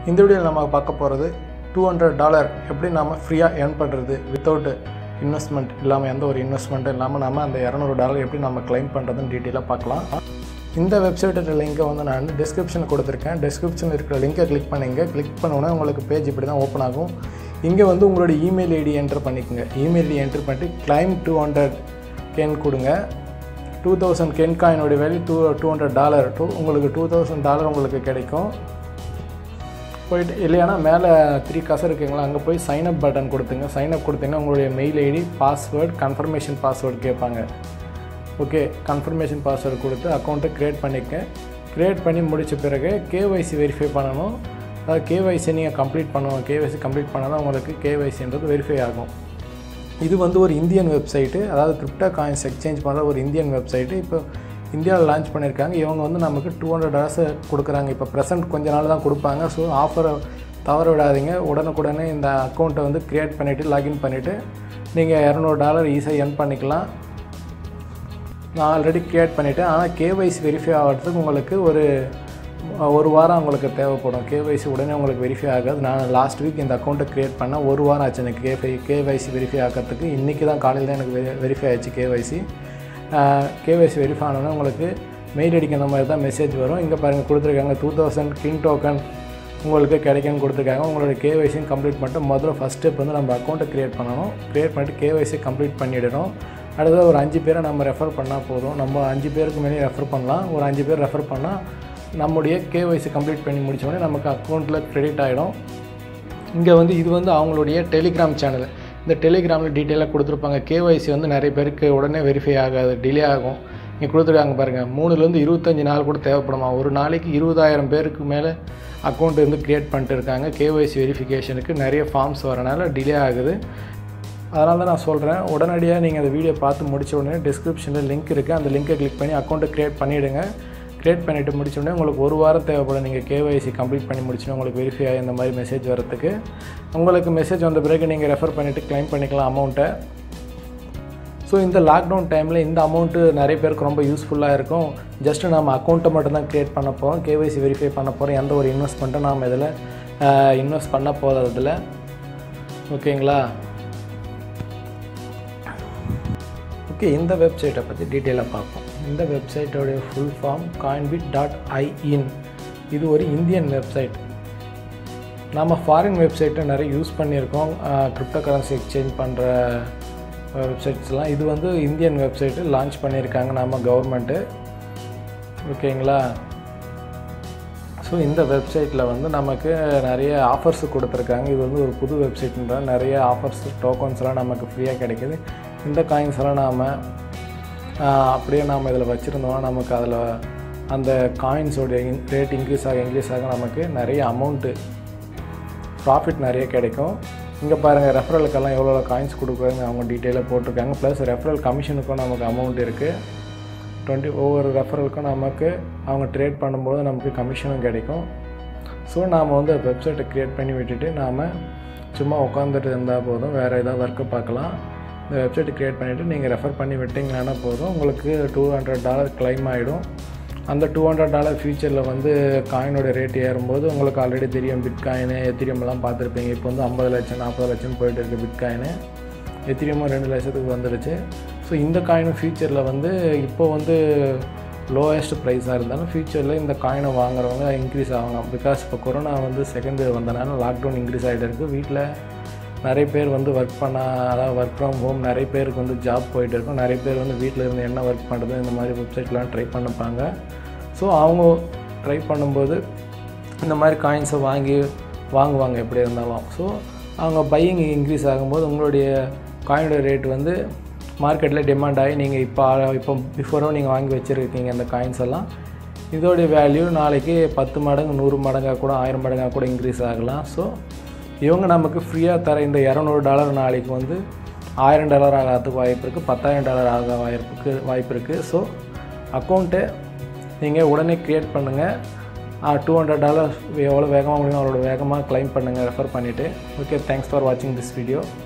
இந்த வீடியோவில் நம்ம பார்க்க போகிறது டூ ஹண்ட்ரட் டாலர் எப்படி நம்ம ஃப்ரீயாக ஏர்ன் பண்ணுறது வித்தவுட் இன்வெஸ்ட்மெண்ட் இல்லாமல் எந்த ஒரு இன்வெஸ்ட்மெண்ட்டும் இல்லாமல் நம்ம அந்த இரநூறு டாலர் எப்படி நம்ம க்ளைம் பண்ணுறதுன்னு டீட்டெயிலாக பார்க்கலாம் இந்த வெப்சைட்டோட லிங்கை வந்து நான் டிஸ்கிரிப்ஷனில் கொடுத்துருக்கேன் டிஸ்கிரிப்ஷனில் இருக்கிற லிங்கை கிளிக் பண்ணிங்க கிளிக் பண்ணோன்னே உங்களுக்கு பேஜ் இப்படி தான் ஓப்பன் ஆகும் இங்கே வந்து உங்களோட இமெயில் ஐடி என்டர் பண்ணிக்கோங்க இமெயில் ஐடி என்டர் பண்ணிட்டு கிளைம் டூ ஹண்ட்ரட் கேன் கொடுங்க டூ தௌசண்ட் கென் காயினோட value two two hundred dollar to உங்களுக்கு டூ தௌசண்ட் டாலர் உங்களுக்கு கிடைக்கும் போயிட்டு இல்லையானா மேலே த்ரீ கசர் இருக்குங்களா அங்கே போய் சைன் அப் பட்டன் கொடுத்துங்க சைன் அப் கொடுத்தீங்கன்னா உங்களுடைய mail ID password confirmation password கேட்பாங்க ஓகே கன்ஃபர்மேஷன் பாஸ்வேர்டு கொடுத்து அக்கௌண்ட்டை க்ரியேட் பண்ணிக்க க்ரியேட் பண்ணி முடித்த பிறகு கேஒய்சி வெரிஃபை பண்ணணும் அதாவது கேஒய்சி நீங்கள் கம்ப்ளீட் பண்ணணும் கேஒய்சி கம்ப்ளீட் பண்ணால் தான் உங்களுக்கு கேஒய்சின்றது வெரிஃபை ஆகும் இது வந்து ஒரு இந்தியன் வெப்சைட்டு அதாவது கிரிப்டோ காயின்ஸ் எக்ஸ்சேஞ்ச் பண்ணுற ஒரு இந்தியன் வெப்சைட்டு இப்போ இந்தியாவில் லான்ச் பண்ணியிருக்காங்க இவங்க வந்து நமக்கு டூ ஹண்ட்ரட் டாலர்ஸ் கொடுக்குறாங்க இப்போ ப்ரெசென்ட் கொஞ்ச நாள் தான் கொடுப்பாங்க ஸோ ஆஃபரை தவற விடாதீங்க உடனுக்குடனே இந்த அக்கௌண்ட்டை வந்து க்ரியேட் பண்ணிவிட்டு லாகின் பண்ணிவிட்டு நீங்கள் இரநூறு டாலர் ஈஸியாக எர்ன் பண்ணிக்கலாம் நான் ஆல்ரெடி க்ரியேட் பண்ணிவிட்டேன் ஆனால் கேவைசி வெரிஃபை ஆகிறதுக்கு உங்களுக்கு ஒரு ஒரு வாரம் உங்களுக்கு தேவைப்படும் கேவைசி உடனே உங்களுக்கு வெரிஃபை ஆகாது நான் லாஸ்ட் வீக் இந்த அக்கௌண்ட்டை க்ரியேட் பண்ணேன் ஒரு வாரம் ஆச்சு எனக்கு கேஃபை கேவைசி வெரிஃபை ஆகிறதுக்கு இன்றைக்கி தான் காலையில் தான் எனக்கு வெரிஃபை ஆச்சு கேவைசி கேவைசி வெரிஃபை ஆனோன்னா உங்களுக்கு மெயில் அடிக்கிற மாதிரி தான் மெசேஜ் வரும் இங்கே பாருங்கள் கொடுத்துருக்காங்க டூ தௌசண்ட் கிங் டோக்கன் உங்களுக்கு கிடைக்கும்னு கொடுத்துருக்காங்க உங்களோட கேவைசியும் கம்ப்ளீட் பண்ணிட்டு முதல்ல ஃபஸ்ட் ஸ்டெப் வந்து நம்ம அக்கௌண்ட்டை க்ரியேட் பண்ணணும் க்ரியேட் பண்ணிட்டு கேவைசி கம்ப்ளீட் பண்ணிவிடணும் அடுத்தது ஒரு அஞ்சு பேரை நம்ம ரெஃபர் பண்ணால் போதும் நம்ம அஞ்சு பேருக்கு மேலே ரெஃபர் பண்ணலாம் ஒரு அஞ்சு பேர் ரெஃபர் பண்ணால் நம்முடைய கேவைசி கம்ப்ளீட் பண்ணி முடித்தோடனே நமக்கு அக்கௌண்ட்டில் க்ரெடிட் ஆகிடும் இங்கே வந்து இது வந்து அவங்களுடைய டெலிகிராம் சேனல் இந்த டெலிகிராமில் டீட்டெயிலாக கொடுத்துருப்பாங்க கேஒய்சி வந்து நிறைய பேருக்கு உடனே வெரிஃபை ஆகாது டிலே ஆகும் இங்கே கொடுத்துருக்காங்க பாருங்கள் மூணுலேருந்து இருபத்தஞ்சி நாள் கூட தேவைப்படுமா ஒரு நாளைக்கு இருபதாயிரம் பேருக்கு மேலே அக்கௌண்ட் வந்து க்ரியேட் பண்ணிட்டு இருக்காங்க கேஒய்சி வெரிஃபிகேஷனுக்கு நிறைய ஃபார்ம்ஸ் வரனால டிலே ஆகுது அதனால தான் நான் சொல்கிறேன் உடனடியாக நீங்கள் அந்த வீடியோ பார்த்து முடிச்ச உடனே டிஸ்கிரிப்ஷனில் லிங்க் இருக்குது அந்த லிங்கை கிளிக் பண்ணி அக்கௌண்ட்டை க்ரியேட் பண்ணிவிடுங்க க்ரியேட் பண்ணிவிட்டு முடிச்ச உடனே உங்களுக்கு ஒரு வாரம் தேவைப்படும் நீங்கள் கேஒய்சி கம்ப்ளீட் பண்ணி முடிச்சுன்னா உங்களுக்கு வெரிஃபை ஆகி இந்த மாதிரி மெசேஜ் வரத்துக்கு உங்களுக்கு மெசேஜ் வந்த பிறகு நீங்கள் ரெஃபர் பண்ணிவிட்டு க்ளைம் பண்ணிக்கலாம் அமௌண்ட்டை ஸோ இந்த லாக்டவுன் டைமில் இந்த அமௌண்ட்டு நிறைய பேருக்கு ரொம்ப யூஸ்ஃபுல்லாக இருக்கும் ஜஸ்ட்டு நம்ம அக்கௌண்ட்டை மட்டும் தான் க்ரியேட் பண்ண போகிறோம் கேஒய்சி வெரிஃபை பண்ண போகிறோம் எந்த ஒரு இன்வெஸ்ட்மெண்ட்டும் நாம் இதில் இன்வெஸ்ட் பண்ண போகிறதில்ல ஓகேங்களா ஓகே இந்த வெப்சைட்டை பற்றி டீட்டெயிலாக பார்ப்போம் இந்த வெப்சைட்டோடைய full form Coinbit dot in இது ஒரு இந்தியன் வெப்சைட் நம்ம ஃபாரின் வெப்சைட்டை நிறைய யூஸ் பண்ணியிருக்கோம் கிரிப்டோ கரன்சி எக்ஸ்சேஞ்ச் பண்ணுற வெப்சைட்ஸ்லாம் இது வந்து இந்தியன் வெப்சைட்டு லான்ச் பண்ணியிருக்காங்க நம்ம கவர்மெண்ட்டு ஓகேங்களா ஸோ இந்த வெப்சைட்டில் வந்து நமக்கு நிறைய ஆஃபர்ஸ் கொடுத்துருக்காங்க இது வந்து ஒரு புது வெப்சைட்ன்ற நிறைய ஆஃபர்ஸ் டோக்கன்ஸ்லாம் நமக்கு ஃப்ரீயாக கிடைக்குது இந்த காயின்ஸ் எல்லாம் நாம் அப்படியே நாம் இதில் வச்சுருந்தோம்னா நமக்கு அதில் அந்த காயின்ஸோடைய ரேட் இன்க்ரீஸ் ஆக இன்க்ரீஸ் ஆக நமக்கு நிறைய அமௌண்ட்டு ப்ராஃபிட் நிறைய கிடைக்கும் இங்கே பாருங்கள் ரெஃபரலுக்கெல்லாம் எவ்வளோ காயின்ஸ் கொடுக்குறாங்க அவங்க டீட்டெயிலாக போட்டிருக்காங்க ப்ளஸ் ரெஃபரல் கமிஷனுக்கும் நமக்கு அமௌண்ட் இருக்குது டுவெண்ட்டி ஒவ்வொரு ரெஃபரலுக்கும் நமக்கு அவங்க ட்ரேட் பண்ணும்போது நமக்கு கமிஷனும் கிடைக்கும் ஸோ நாம் வந்து வெப்சைட்டை க்ரியேட் பண்ணி விட்டுட்டு நாம் சும்மா உட்காந்துட்டு இருந்தால் போதும் வேறு ஏதாவது ஒர்க்கு பார்க்கலாம் இந்த வெப்சைட் க்ரியேட் பண்ணிவிட்டு நீங்கள் ரெஃபர் பண்ணி விட்டிங்கன்னா போதும் உங்களுக்கு டூ ஹண்ட்ரட் டாலர் கிளைம் ஆகிடும் அந்த டூ ஹண்ட்ரட் டாலர் ஃபியூச்சரில் வந்து காயினோட ரேட் ஏறும்போது உங்களுக்கு ஆல்ரெடி தெரியும் பிட் காயினு எத்திரியம்லாம் பார்த்துருப்பீங்க இப்போ வந்து ஐம்பது லட்சம் நாற்பது லட்சம் போயிட்டு இருக்குது பிட் காயினு எத்திரியமும் ரெண்டு லட்சத்துக்கு வந்துடுச்சு ஸோ இந்த காயினும் ஃபியூச்சரில் வந்து இப்போ வந்து லோயஸ்ட் ப்ரைஸாக இருந்தாலும் ஃப்யூச்சரில் இந்த காயினை வாங்குறவங்க இன்க்ரீஸ் ஆவாங்க பிகாஸ் இப்போ கொரோனா வந்து செகண்ட் வேவ் வந்தனால லாக்டவுன் இன்க்ரீஸ் ஆகிட்டு இருக்குது வீட்டில் நிறைய பேர் வந்து ஒர்க் பண்ண அதாவது ஒர்க் ஃப்ரம் ஹோம் நிறைய பேருக்கு வந்து ஜாப் போயிட்டு இருக்கும் நிறைய பேர் வந்து வீட்டில் இருந்து என்ன ஒர்க் பண்ணுறது இந்த மாதிரி வெப்சைட்லாம் ட்ரை பண்ணிப்பாங்க ஸோ அவங்க ட்ரை பண்ணும்போது இந்த மாதிரி காயின்ஸை வாங்கி வாங்குவாங்க எப்படி இருந்தாலும் ஸோ அவங்க பையிங் இன்க்ரீஸ் ஆகும்போது உங்களுடைய காயினோட ரேட் வந்து மார்க்கெட்டில் டிமாண்ட் ஆகி நீங்கள் இப்போ இப்போ பிஃபோரோ நீங்கள் வாங்கி வச்சுருக்கீங்க அந்த காயின்ஸ் எல்லாம் இதோடைய வேல்யூ நாளைக்கு பத்து மடங்கு நூறு மடங்காக கூட ஆயிரம் மடங்காக கூட இன்க்ரீஸ் ஆகலாம் ஸோ இவங்க நமக்கு ஃப்ரீயாக தர இந்த இரநூறு டாலர் நாளைக்கு வந்து ஆயிரம் டாலர் ஆகிறதுக்கு வாய்ப்பு இருக்குது பத்தாயிரம் டாலர் ஆக வாய்ப்புக்கு வாய்ப்பு இருக்குது ஸோ அக்கௌண்ட்டு நீங்கள் உடனே க்ரியேட் பண்ணுங்கள் டூ ஹண்ட்ரட் டாலர் எவ்வளோ வேகமாக முடியும் அவ்வளோ வேகமாக க்ளைம் பண்ணுங்கள் ரெஃபர் பண்ணிவிட்டு ஓகே தேங்க்ஸ் ஃபார் வாட்சிங் திஸ் வீடியோ